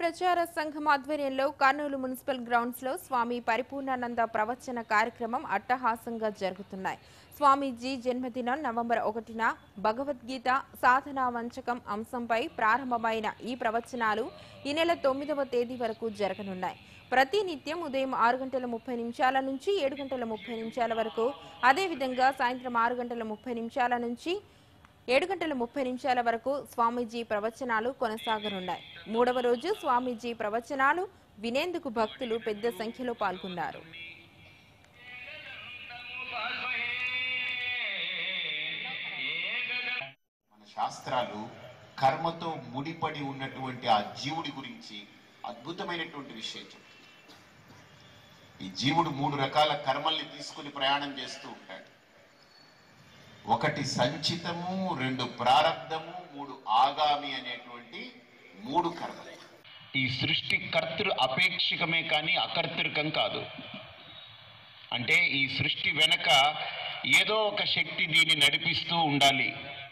ప్రచార సంఘం ఆధ్వర్యంలో కర్నూలు మున్సిపల్ గ్రౌండ్స్ లో స్వామి పరిపూర్ణానంద ప్రవచన కార్యక్రమం అట్టహాసంగా జరుగుతున్నాయి స్వామీజీ జన్మదినం నవంబర్ ఒకటిన భగవద్గీత సాధనా వంచకం అంశంపై ప్రారంభమైన ఈ ప్రవచనాలు ఈ నెల తొమ్మిదవ తేదీ వరకు జరగనున్నాయి ప్రతి నిత్యం ఉదయం ఆరు గంటల ముప్పై నిమిషాల నుంచి ఏడు గంటల ముప్పై నిమిషాల వరకు అదేవిధంగా సాయంత్రం ఆరు గంటల ముప్పై నిమిషాల నుంచి ఏడు గంటల ముప్పై నిమిషాల వరకు స్వామీజీ ప్రవచనాలు కొనసాగనున్నాయి మూడవ రోజు స్వామీజీ ప్రవచనాలు వినేందుకు భక్తులు పెద్ద సంఖ్యలో పాల్గొన్నారు మన శాస్త్రాలు కర్మతో ముడిపడి ఉన్నటువంటి ఆ జీవుడి గురించి అద్భుతమైనటువంటి విషయం చెప్తుంది ఈ జీవుడు మూడు రకాల కర్మల్ని తీసుకుని ప్రయాణం చేస్తూ ఉంటాడు ఒకటి సంచితము రెండు ప్రారంధము మూడు ఆగామి అనేటువంటి మూడు కర్మలు ఈ సృష్టి కర్తృ అపేక్షికమే కానీ అకర్తృకం కాదు అంటే ఈ సృష్టి వెనక ఏదో ఒక శక్తి దీన్ని నడిపిస్తూ ఉండాలి